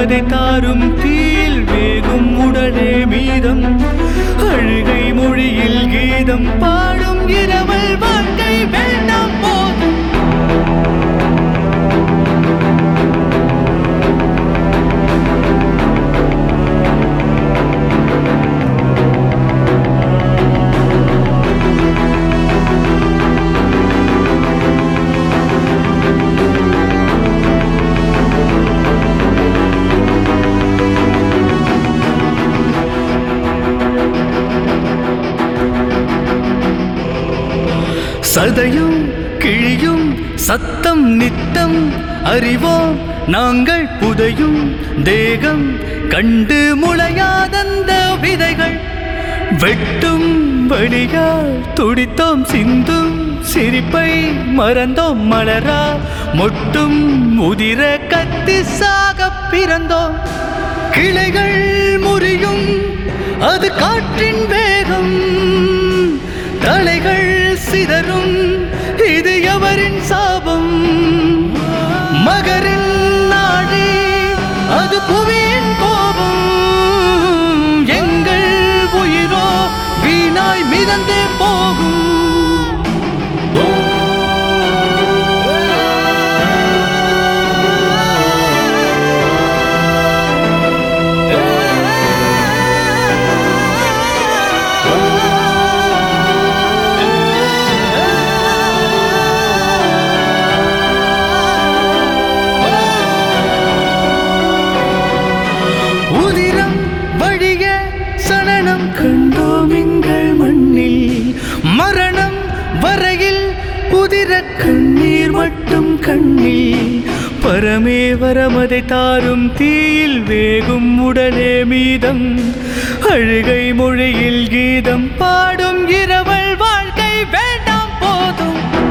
வரமதை தாரும் தீயில் வேகும் உடனே மீதம் அழுகை மொழியில் கீதம் பாடும் இரவல் வாழ்க்கை வேண்டாம் போதும் சதையும் கிழியும் சத்தம் நித்தம் அறிவோம் நாங்கள் புதையும் தேகம் கண்டு முளையாதந்த விதைகள் வெட்டும் வழியால் துடித்தோம் சிந்தும் சிரிப்பை மறந்தோம் மலரா மொட்டும் உதிர கத்தி சாக பிறந்தோம் கிளைகள் முறியும் அது காற்றின் வேகம் தலைகள் சிதறும் இது எவரின் சாபம் மகரின் நாடி அது புவியின் கோபம் எங்கள் உயிரோ வீணாய் மிதந்தே போகும் உதிரம் வழிய சலனம் கண்டோம் எங்கள் மண்ணில் மரணம் வரையில் உதிர கண்ணீர் மட்டும் கண்ணில் பரமே வரமதை தாரும் தீயில் வேகும் உடனே மீதம் அழுகை மொழியில் கீதம் பாடும் இரவல் வாழ்க்கை வேண்டாம் போதும்